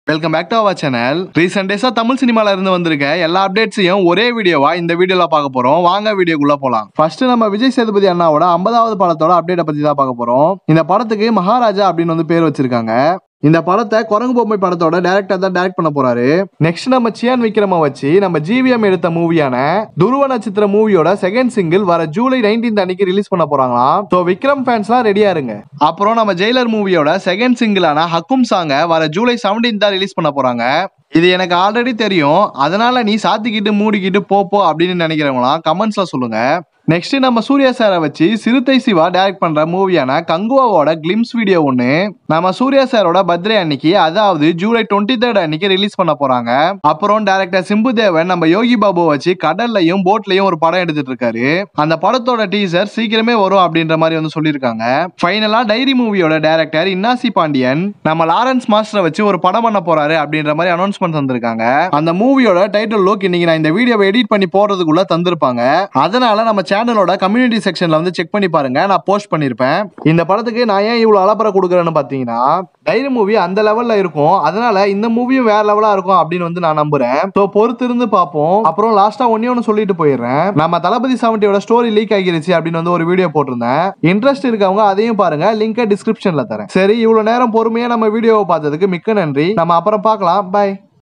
welcome back to our channel recent டேஸா தமிழ் சினிமால இருந்து வந்திருக்க எல்லா அப்டேட்ஸையும் ஒரே வீடியோவா இந்த வீடியோல பார்க்க போறோம் வாங்க வீடியோக்குள்ள போலாம் ஃபர்ஸ்ட் நம்ம விஜய் சேதுபதி அண்ணாவோட ஐம்பதாவது படத்தோட அப்டேட்டை பத்தி தான் பார்க்க போறோம் இந்த படத்துக்கு மகாராஜா அப்படின்னு வந்து பேர் வச்சிருக்காங்க இந்த படத்தை குரங்கு பொம்மை படத்தோட டேரக்டர் தான் டைரக்ட் பண்ண போறாரு நெக்ஸ்ட் நம்ம சியான் விக்ரம வச்சு நம்ம ஜிவிஎம் எடுத்த மூவியான துருவ நட்சத்திர மூவியோட செகண்ட் சிங்கிள் வர ஜூலை 19th அன்னைக்கு ரிலீஸ் பண்ண போறாங்களாம் ஸோ விக்ரம் ஃபேன்ஸ்லாம் ரெடியா இருங்க அப்புறம் நம்ம ஜெயிலர் மூவியோட செகண்ட் சிங்கிளான ஹக்கும் சாங்க வர ஜூலை 17th தான் ரிலீஸ் பண்ண போறாங்க இது எனக்கு ஆல்ரெடி தெரியும் அதனால நீ சாத்திக்கிட்டு மூடிக்கிட்டு போ போ அப்படின்னு நினைக்கிறவங்களாம் கமெண்ட்ஸ்ல சொல்லுங்க நெக்ஸ்ட் நம்ம சூர்யா சாரை வச்சு சிறுத்தை சிவா டைரக்ட் பண்ற மூவியான கங்குவாவோட கிளிம்ஸ் வீடியோ ஒன்று நம்ம சூர்யா சாரோட பர்த்டே அன்னைக்கு அதாவது ஜூலை டுவெண்ட்டி தேர்ட் அன்னைக்கு ரிலீஸ் பண்ண போறாங்க அப்புறம் டைரக்டர் சிம்பு தேவன் நம்ம யோகி பாபு வச்சு கடல்லையும் போட்லயும் ஒரு படம் எடுத்துட்டு இருக்காரு அந்த படத்தோட டீசர் சீக்கிரமே வரும் அப்படின்ற மாதிரி வந்து சொல்லியிருக்காங்க ஃபைனலா டைரி மூவியோட டைரக்டர் இன்னாசி பாண்டியன் நம்ம லாரன்ஸ் மாஸ்டரை வச்சு ஒரு படம் பண்ண போறாரு அப்படின்ற மாதிரி அனௌன்ஸ்மெண்ட் தந்திருக்காங்க அந்த மூவியோட டைட்டில் லுக் இன்னைக்கு நான் இந்த வீடியோவை எடிட் பண்ணி போடுறதுக்குள்ள தந்திருப்பாங்க அதனால நம்ம சேனலோட கம்யூனிட்டி செக்ஷன்ல வந்து செக் பண்ணி பாருங்க நான் போஸ்ட் பண்ணிருப்பேன் இந்த படத்துக்கு நான் ஏன் இவ்வளவு அலப்பற கொடுக்குறேன்னு பாத்தீங்கன்னா டைரி மூவி அந்த லெவல்ல இருக்கும் அதனால இந்த மூவியும் வேற லெவலா இருக்கும் அப்படின்னு வந்து நான் நம்புறேன் ஸோ பொறுத்து இருந்து பார்ப்போம் அப்புறம் லாஸ்டா ஒன்னே ஒன்று சொல்லிட்டு போயிடுறேன் நம்ம தளபதி செவன்ட்டியோட ஸ்டோரி லீக் ஆகிருச்சு அப்படின்னு வந்து ஒரு வீடியோ போட்டிருந்தேன் இன்ட்ரெஸ்ட் இருக்கவங்க அதையும் பாருங்க லிங்கை டிஸ்கிரிப்ஷன்ல தரேன் சரி இவ்வளவு நேரம் பொறுமையா நம்ம வீடியோவை பார்த்ததுக்கு மிக்க நன்றி நம்ம அப்புறம் பார்க்கலாம் பை